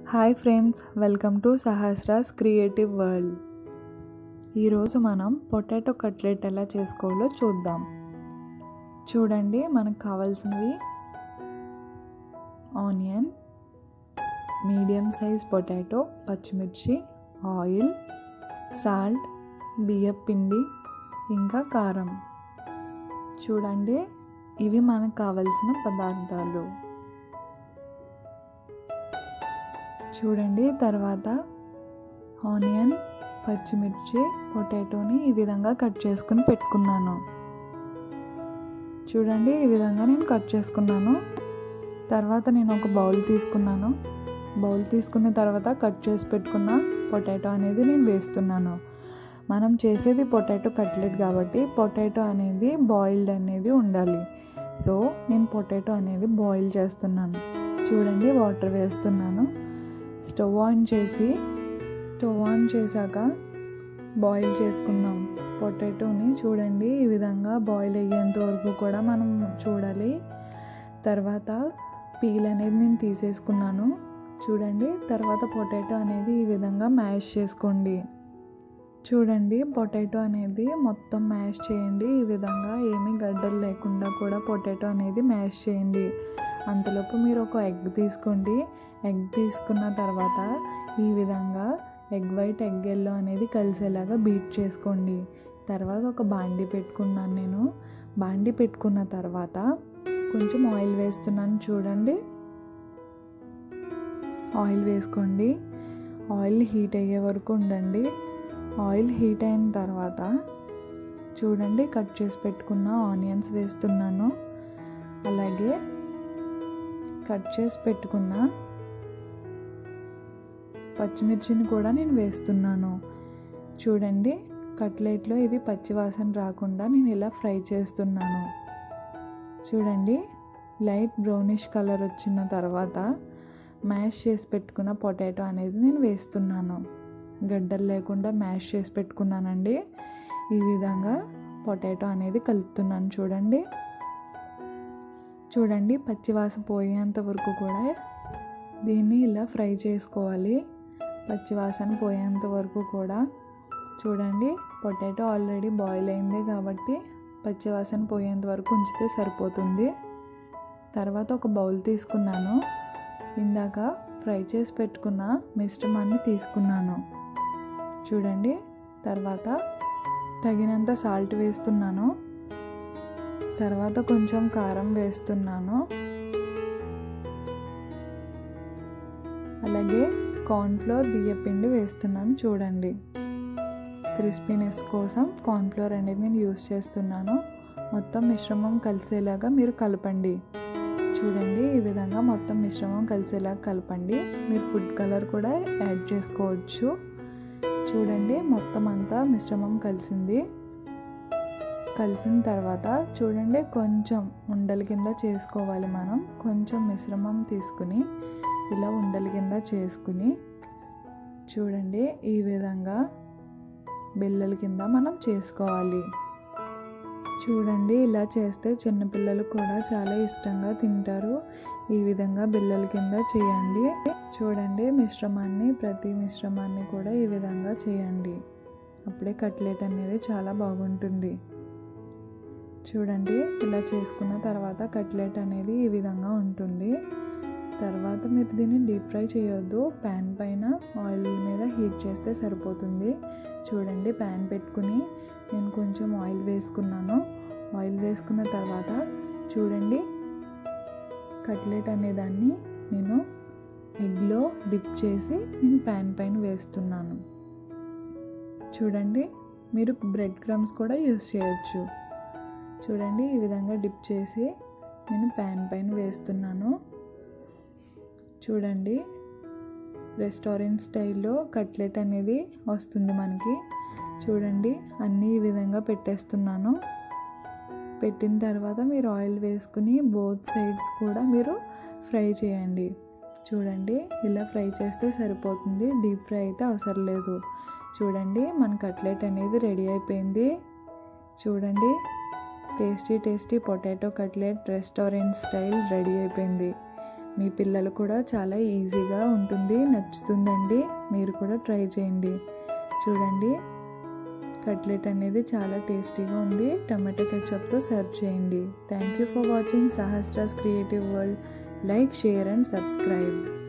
hi friends welcome to సహస్రాస్ creative world ఈరోజు మనం పొటాటో కట్లెట్ ఎలా చేసుకోవాలో చూద్దాం చూడండి మనకు కావాల్సినవి ఆనియన్ మీడియం సైజ్ పొటాటో పచ్చిమిర్చి ఆయిల్ సాల్ట్ బియ్యం పిండి ఇంకా కారం చూడండి ఇవి మనకు కావలసిన పదార్థాలు చూడండి తర్వాత ఆనియన్ పచ్చిమిర్చి పొటాటోని ఈ విధంగా కట్ చేసుకుని పెట్టుకున్నాను చూడండి ఈ విధంగా నేను కట్ చేసుకున్నాను తర్వాత నేను ఒక బౌల్ తీసుకున్నాను బౌల్ తీసుకున్న తర్వాత కట్ చేసి పెట్టుకున్న పొటాటో అనేది నేను వేస్తున్నాను మనం చేసేది పొటాటో కట్లెట్ కాబట్టి పొటాటో అనేది బాయిల్డ్ అనేది ఉండాలి సో నేను పొటాటో అనేది బాయిల్ చేస్తున్నాను చూడండి వాటర్ వేస్తున్నాను స్టవ్ ఆన్ చేసి స్టవ్ ఆన్ చేశాక బాయిల్ చేసుకుందాం పొటాటోని చూడండి ఈ విధంగా బాయిల్ అయ్యేంత వరకు కూడా మనం చూడాలి తర్వాత పీల్ అనేది నేను తీసేసుకున్నాను చూడండి తర్వాత పొటాటో అనేది ఈ విధంగా మ్యాష్ చేసుకోండి చూడండి పొటాటో అనేది మొత్తం మ్యాష్ చేయండి ఈ విధంగా ఏమీ గడ్డలు లేకుండా కూడా పొటాటో అనేది మ్యాష్ చేయండి అంతలోపు మీరు ఒక ఎగ్ తీసుకోండి ఎగ్ తీసుకున్న తర్వాత ఈ విధంగా ఎగ్ వైట్ ఎగ్ ఎల్లో అనేది కలిసేలాగా బీట్ చేసుకోండి తర్వాత ఒక బాండి పెట్టుకున్నాను నేను బాండి పెట్టుకున్న తర్వాత కొంచెం ఆయిల్ వేస్తున్నాను చూడండి ఆయిల్ వేసుకోండి ఆయిల్ హీట్ అయ్యే వరకు ఉండండి ఆయిల్ హీట్ అయిన తర్వాత చూడండి కట్ చేసి పెట్టుకున్న ఆనియన్స్ వేస్తున్నాను అలాగే కట్ చేసి పెట్టుకున్న పచ్చిమిర్చిని కూడా నేను వేస్తున్నాను చూడండి కట్లెట్లో ఇవి పచ్చివాసన రాకుండా నేను ఇలా ఫ్రై చేస్తున్నాను చూడండి లైట్ బ్రౌనిష్ కలర్ వచ్చిన తర్వాత మ్యాష్ చేసి పెట్టుకున్న పొటాటో అనేది నేను వేస్తున్నాను గడ్డలు లేకుండా మ్యాష్ చేసి పెట్టుకున్నానండి ఈ విధంగా పొటాటో అనేది కలుపుతున్నాను చూడండి చూడండి పచ్చివాసన పోయేంత వరకు కూడా దీన్ని ఇలా ఫ్రై చేసుకోవాలి పచ్చివాసన పోయేంత వరకు కూడా చూడండి పొటాటో ఆల్రెడీ బాయిల్ అయింది కాబట్టి పచ్చివాసన పోయేంత వరకు ఉంచితే సరిపోతుంది తర్వాత ఒక బౌల్ తీసుకున్నాను ఇందాక ఫ్రై చేసి పెట్టుకున్న మిశ్రమాన్ని తీసుకున్నాను చూడండి తర్వాత తగినంత సాల్ట్ వేస్తున్నాను తర్వాత కొంచెం కారం వేస్తున్నాను అలాగే కార్న్ఫ్లోర్ బియ్యపిండి వేస్తున్నాను చూడండి క్రిస్పీనెస్ కోసం కార్న్ఫ్లోర్ అనేది నేను యూస్ చేస్తున్నాను మొత్తం మిశ్రమం కలిసేలాగా మీరు కలపండి చూడండి ఈ విధంగా మొత్తం మిశ్రమం కలిసేలాగా కలపండి మీరు ఫుడ్ కలర్ కూడా యాడ్ చేసుకోవచ్చు చూడండి మొత్తం అంతా మిశ్రమం కలిసింది కలిసిన తర్వాత చూడండి కొంచెం ఉండల కింద చేసుకోవాలి మనం కొంచెం మిశ్రమం తీసుకుని ఇలా ఉండల కింద చేసుకుని చూడండి ఈ విధంగా బిల్లల కింద మనం చేసుకోవాలి చూడండి ఇలా చేస్తే చిన్నపిల్లలు కూడా చాలా ఇష్టంగా తింటారు ఈ విధంగా బిల్లల కింద చేయండి చూడండి మిశ్రమాన్ని ప్రతి మిశ్రమాన్ని కూడా ఈ విధంగా చేయండి అప్పుడే కట్లెట్ అనేది చాలా బాగుంటుంది చూడండి ఇలా చేసుకున్న తర్వాత కట్లెట్ అనేది ఈ విధంగా ఉంటుంది తర్వాత మీరు దీన్ని డీప్ ఫ్రై చేయొద్దు ప్యాన్ పైన ఆయిల్ మీద హీట్ చేస్తే సరిపోతుంది చూడండి ప్యాన్ పెట్టుకుని నేను కొంచెం ఆయిల్ వేసుకున్నాను ఆయిల్ వేసుకున్న తర్వాత చూడండి కట్లెట్ అనేదాన్ని నేను ఎగ్లో డిప్ చేసి నేను ప్యాన్ పైన వేస్తున్నాను చూడండి మీరు బ్రెడ్ క్రమ్స్ కూడా యూస్ చేయొచ్చు చూడండి ఈ విధంగా డిప్ చేసి నేను ప్యాన్ పైన వేస్తున్నాను చూడండి రెస్టారెంట్ స్టైల్లో కట్లెట్ అనేది వస్తుంది మనకి చూడండి అన్నీ ఈ విధంగా పెట్టేస్తున్నాను పెట్టిన తర్వాత మీరు ఆయిల్ వేసుకుని బోత్ సైడ్స్ కూడా మీరు ఫ్రై చేయండి చూడండి ఇలా ఫ్రై చేస్తే సరిపోతుంది డీప్ ఫ్రై అయితే అవసరం లేదు చూడండి మన కట్లెట్ అనేది రెడీ అయిపోయింది చూడండి tasty tasty potato cutlet restaurant style ready అయిపోయింది మీ పిల్లలు కూడా చాలా ఈజీగా ఉంటుంది నచ్చుతుందండి మీరు కూడా ట్రై చేయండి చూడండి కట్లెట్ అనేది చాలా టేస్టీగా ఉంది టమాటో కెచప్తో సర్వ్ చేయండి థ్యాంక్ యూ ఫర్ వాచింగ్ సహస్రాస్ creative world like share and subscribe